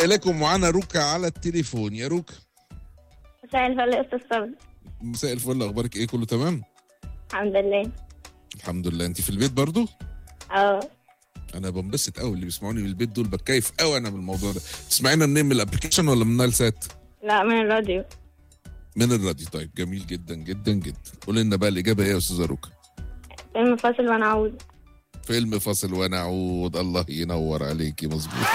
اليكم معانا روكا على التليفون يا روكا مساء الفل يا استاذ صبري مساء الفل اخبارك ايه كله تمام الحمد لله الحمد لله انت في البيت برضو اه انا بنبسط قوي اللي بيسمعوني من البيت دول بتكيف قوي انا بالموضوع ده تسمعينا منين من الابلكيشن ولا من نايل سات لا من الراديو من الراديو طيب جميل جدا جدا جدا قول لنا بقى الاجابه ايه يا استاذه روكا فيلم فاصل وانا عاود فيلم فاصل ونعود الله ينور عليكي مظبوط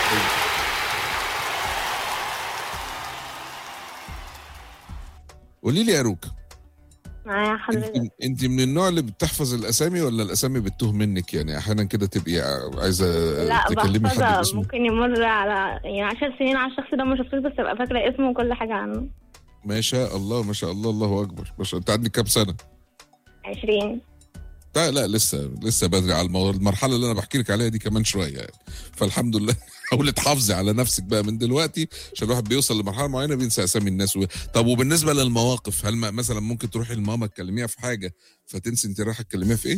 قولي لي يا روكا معايا حضرتك انت انت من النوع اللي بتحفظ الاسامي ولا الاسامي بتتوه منك يعني احيانا كده تبقي عايزه لا تكلمي حد بحفظها باسمه ممكن يمر على يعني عشر سنين على الشخص ده ما شفتوش بس ابقى فاكره اسمه وكل حاجه عنه ما شاء الله ما شاء الله الله اكبر ما شاء انت عندك كام سنه؟ عشرين لا لا لسه لسه بدري على المو... المرحله اللي انا بحكي لك عليها دي كمان شويه يعني فالحمد لله حاولي تحافظي على نفسك بقى من دلوقتي عشان الواحد بيوصل لمرحله معينه بينسى اسامي الناس و... طب وبالنسبه للمواقف هل ما- مثلا ممكن تروحي لماما تكلميها في حاجه فتنسي انت رايحه تكلميها في ايه؟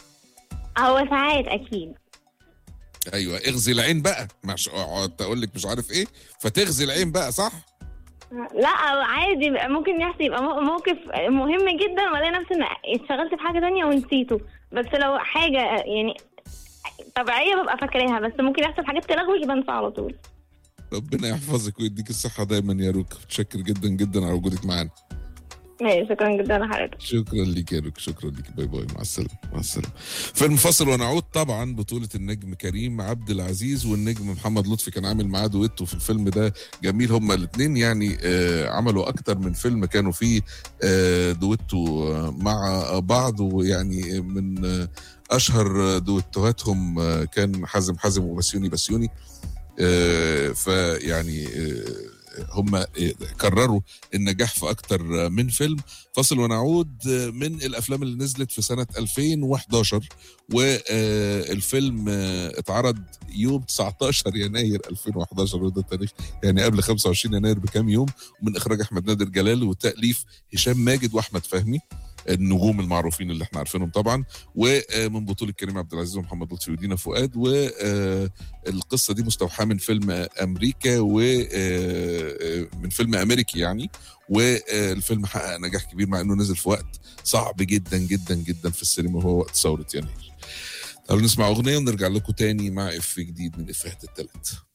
هو ساعات اكيد ايوه اغزي العين بقى مش اقعد اقول لك مش عارف ايه فتغزي العين بقى صح؟ لا عادي بقى ممكن يحصل يبقى مو- موقف مهم جدا والاقي نفسي ان اتشغلت في حاجه تانية ونسيته بس لو حاجه يعني طبيعيه ببقى فاكراها بس ممكن يحصل حاجات تلغوش بنسى على طول ربنا يحفظك ويديك الصحه دايما يا روك متشكر جدا جدا على وجودك معانا ماشي شكرا جدا لحضرتك شكرا ليك يا روك شكرا ليك باي باي مع السلامه مع السلامه فيلم فاصل ونعود طبعا بطوله النجم كريم عبد العزيز والنجم محمد لطفي كان عامل معاه دويتو في الفيلم ده جميل هما الاثنين يعني آه عملوا اكتر من فيلم كانوا فيه آه دويتو آه، مع بعض ويعني من آه اشهر دويتوهاتهم آه كان حازم حازم وبسيوني بسيوني آه فيعني آه هم آه، كرروا النجاح في اكتر من فيلم فاصل ونعود من الافلام اللي نزلت في سنه 2011 والفيلم اتعرض يوم 19 يناير 2011 وده تاريخ يعني قبل 25 يناير بكام يوم ومن اخراج احمد نادر جلال وتاليف هشام ماجد واحمد فهمي النجوم المعروفين اللي احنا عارفينهم طبعا ومن بطوله كريم عبد العزيز ومحمد لطفي ودينا فؤاد والقصه دي مستوحاه من فيلم امريكا ومن فيلم امريكي يعني والفيلم حقق نجاح كبير مع انه نزل في وقت صعب جدا جدا جدا في السينما وهو وقت ثوره يناير. تعالوا نسمع اغنيه ونرجع لكم تاني مع اف جديد من افيهات التلات.